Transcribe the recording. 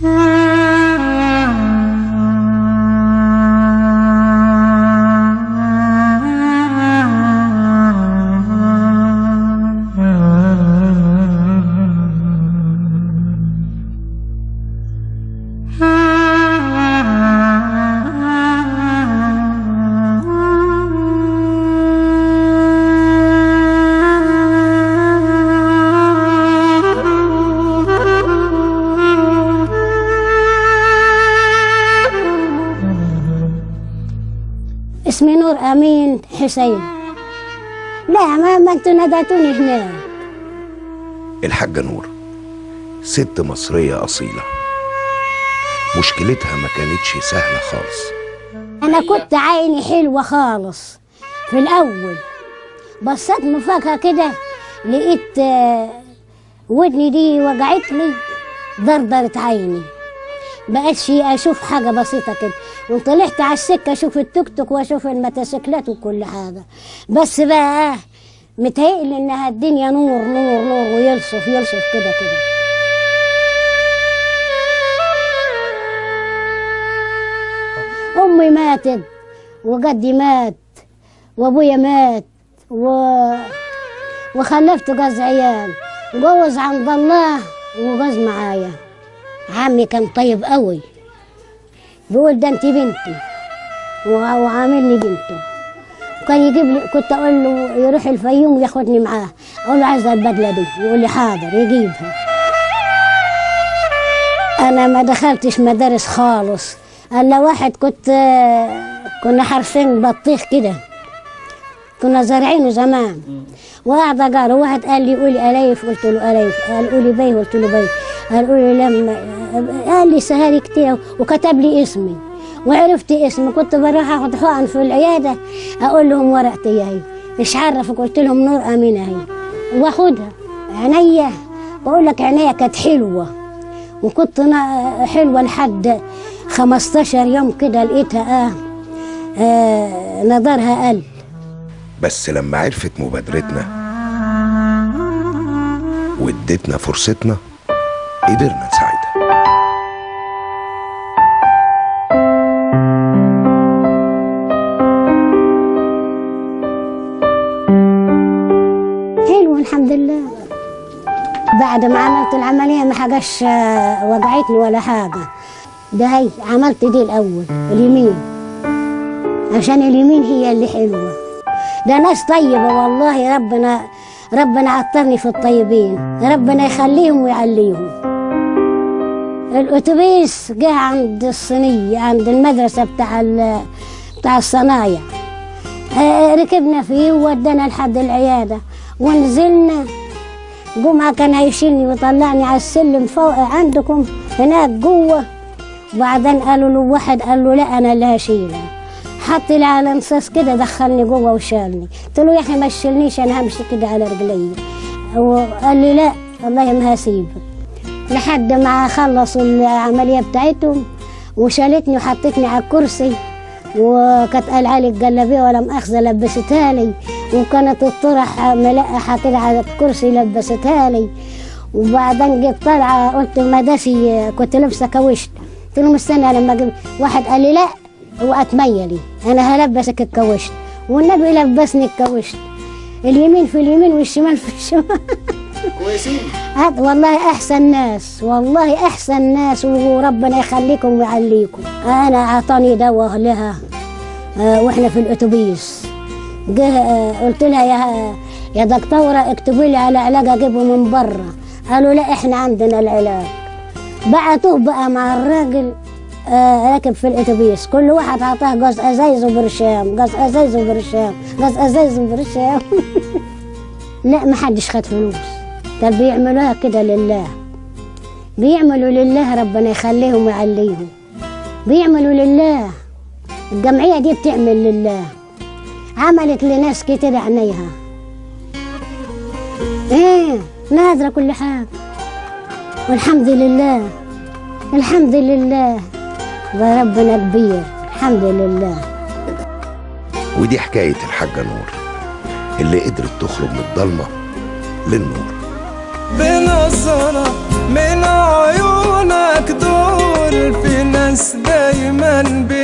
اسمي نور امين حسين لا ما ما انتوا ناديتوني هنا الحاجة نور ست مصرية أصيلة مشكلتها ما كانتش سهلة خالص انا كنت عيني حلوه خالص في الاول بصيت مفاجاه كده لقيت آه، ودني دي وجعت لي ضرضرت عيني بقتش اشوف حاجه بسيطه كده وطلعت على السكه اشوف التوك توك واشوف الموتوسيكلات وكل حاجه بس بقى متهيألي انها الدنيا نور نور نور ويلصف يلصف كده كده امي ماتت وجدي مات وابويا مات و... وخلفت جوز عيال جوز عند الله وجوز معايا عمي كان طيب قوي بيقول ده انت بنتي وع- وعاملني بنته كان يجيب لي كنت اقول له يروح الفيوم وياخدني معاه اقول له عايزه البدله دي يقول لي حاضر يجيبها انا ما دخلتش مدارس خالص الا واحد كنت كنا حرفين بطيخ كده كنا زارعينه زمان وقعد اقرا واحد قال لي قولي اليف قلت له اليف قال قولي بي قلت له بي قال قولي لما قال لي سهري كتير وكتب لي اسمي وعرفت اسمي كنت بروح اخد حقن في العياده اقول لهم ورقتي اهي مش عرفك قلت لهم نور امينه اهي واخدها عينيا بقول لك عينيا كانت حلوه وكنت نا- حلوه لحد 15 يوم كده لقيتها اه, آه نظرها قل بس لما عرفت مبادرتنا وادتنا فرصتنا قدرنا نساعدها حلو الحمد لله بعد ما عملت العملية ما حاجاش آه، وجعتني ولا حاجة ده هي عملت دي الأول اليمين عشان اليمين هي اللي حلوة ده ناس طيبة والله ربنا ربنا عطرني في الطيبين ربنا يخليهم ويعليهم الأتوبيس جه عند الصينية عند المدرسة بتاع ال- بتاع الصنايع آه، ركبنا فيه وودانا لحد العيادة ونزلنا جمعة كان هيشيلني ويطلعني على السلم فوق عندكم هناك جوه وبعدين قالوا له واحد قال له لا أنا اللي هشيلها حط لي على انصاص كده دخلني جوه وشالني قلت له يا أخي ما تشيلنيش أنا همشي كده على رجلي وقال لي لا والله ما هسيبك لحد ما خلصوا العملية بتاعتهم وشالتني وحطتني على الكرسي وكانت قلعة لي الجلابية ولا مؤاخذة لبستها لي وكانت الطرح ملقحة كده على الكرسي لبستها لي وبعدين جيت طالعة قلت مداسي كنت لابسة كوشت قلت له مستني لما اجيب واحد قال لي لا هو اتميلي انا هلبسك الكوشت والنبي لبسني الكوشت اليمين في اليمين والشمال في الشمال كويسين هاد والله احسن ناس والله احسن ناس وربنا يخليكم ويعليكم انا اعطاني دواء لها آه، واحنا في الاتوبيس جه آه، قلت لها يا يا دكتوره اكتبي لي على علاج اجيبه من بره قالوا لا احنا عندنا العلاج بعتوه بقى مع الراجل آه، راكب في الاتوبيس كل واحد عطاه جوز ازايز وبرشام جوز ازايز وبرشام جوز ازايز وبرشام لا ما حدش خد فلوس ده بيعملوها كده لله بيعملوا لله ربنا يخليهم ويعليهم بيعملوا لله الجمعية دي بتعمل لله عملت لناس كتير عينيها ايه نادرة كل حاجة والحمد لله الحمد لله ده ربنا كبير الحمد لله ودي حكاية الحاجة نور اللي قدرت تخرج من الضلمة للنور بنظرة من عيونك دول الناس دايما